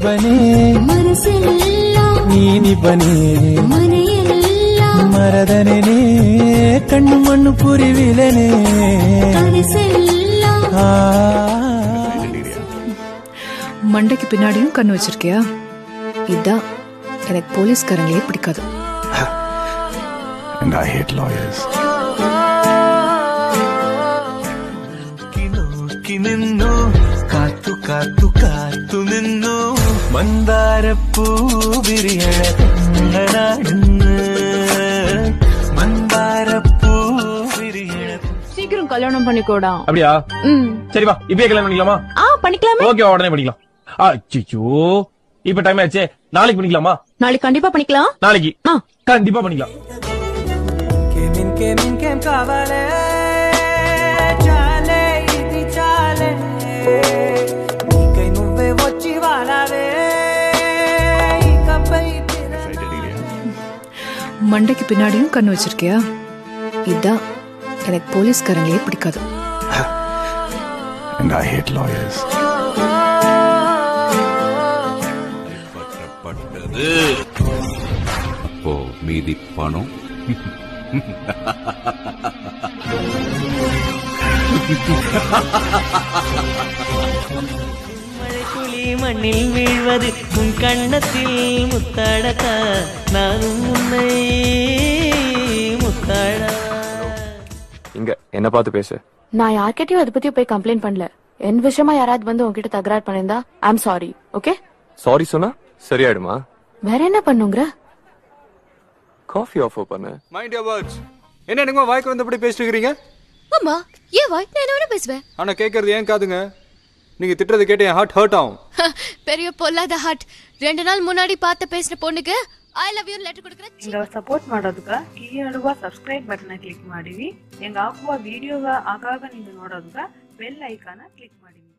ನೀನಿಬನೇ ಮನಸ್ಸೆಲ್ಲ ನೀನಿಬನೇ ಮನೆಯೆಲ್ಲ ಮರದನೆನೇ ಕಣ್ಣು ಮಣ್ಣು ಪುರಿವಿಲನೆ ಕನಸೆಲ್ಲ ಆ மண்டைக்கு பின்னாடியும் கண்ணு வச்சிருக்கியா இதான் எனக்கு போலீஸ்காரங்களே பிடிக்காது And I hate lawyers. നോക്കി നിന്നു കാത്തു കാത്തു കാത്തു നിന്നു മന്ദാരപ്പൂ വിരിയണ മന്ദാരപ്പൂ വിരിയണ சீக்கிரம் கல்யாணம் பண்ணிக்கோடா அப்படியா ம் சரி வா இப்பயே கல்யாணம் பண்ணிக்கலாமா ஆ பண்ணிக்கலாமே ஓகே உடனே பண்ணிக்கலாம் அச்சோ இப்ப டைம் ஆச்சே நாளைக்கு பண்ணிக்கலாமா நாளைக்கு கண்டிப்பா பண்ணிக்கலாம் நாளைக்கு ஆ. கண்டிப்பா பண்ணிக்கலாம் ఇంకేం ఇంకేం కావాలే చాలే ఇది చాలే నీకై నువ్వే వచ్చి వాడాలే ఇకపై மண்டைக்கு பின்னாடியும் கண்ணு வச்சிருக்கியா இதான் எனக்கு போலீஸ்காரங்களே பிடிக்காது And I hate lawyers. பட்டது அப்போ மீதி பணம் மழைத்துளி மண்ணில் வீழ்வது உன் கண்ணத்தில் முத்தாடத்த நானும் உன்னை முத்தாட இங்க என்ன பார்த்து பேசு நான் யார்கிட்டயும் அதை பத்தி போய் கம்ப்ளைண்ட் பண்ணல என் விஷயமா யாராவது வந்து உன்கிட்ட தகராறு பண்ணிருந்தா ஐம் சாரி ஓகே சாரி சொன்னா சரியாயிடுமா வேற என்ன பண்ணுங்கிற காஃபி ஆஃபர் பண்ணு மைண்ட் யோர் வேர்ட்ஸ் என்ன என்னங்க வாய்க்கு வந்தபடி பேசிட்டு இருக்கீங்க அம்மா ஏன் வாய் நான் என்ன வேணா பேசுவேன் ஆனா கேட்கறது ஏன் காதுங்க நீங்க திட்டுறது கேட்டு என் ஹார்ட் ஹர்ட் ஆகும் பெரிய பொல்லாத ஹார்ட் ரெண்டு நாள் முன்னாடி பார்த்து பேசின பொண்ணுக்கு ஐ ಲವ್ ಯು ಲೆಟರ್ ಕೊಡ್ಕರ ಹಿಂಗ ಸಪೋರ್ಟ್ ಮಾಡೋದಕ್ಕ ಕೀಯಾಡುವ ಸಬ್ಸ್ಕ್ರೈಬ್ ಬಟನ್ ಕ್ಲಿಕ್ ಮಾಡಿವಿ ಹೆಂಗ ಹಾಕುವ ವಿಡಿಯೋಗ ಆಗಾಗ ನಿಂಗೆ ನೋಡೋದಕ್ಕ ಬೆಲ್ ಐಕಾನ ಕ್ಲಿಕ್ ಮಾಡಿವಿ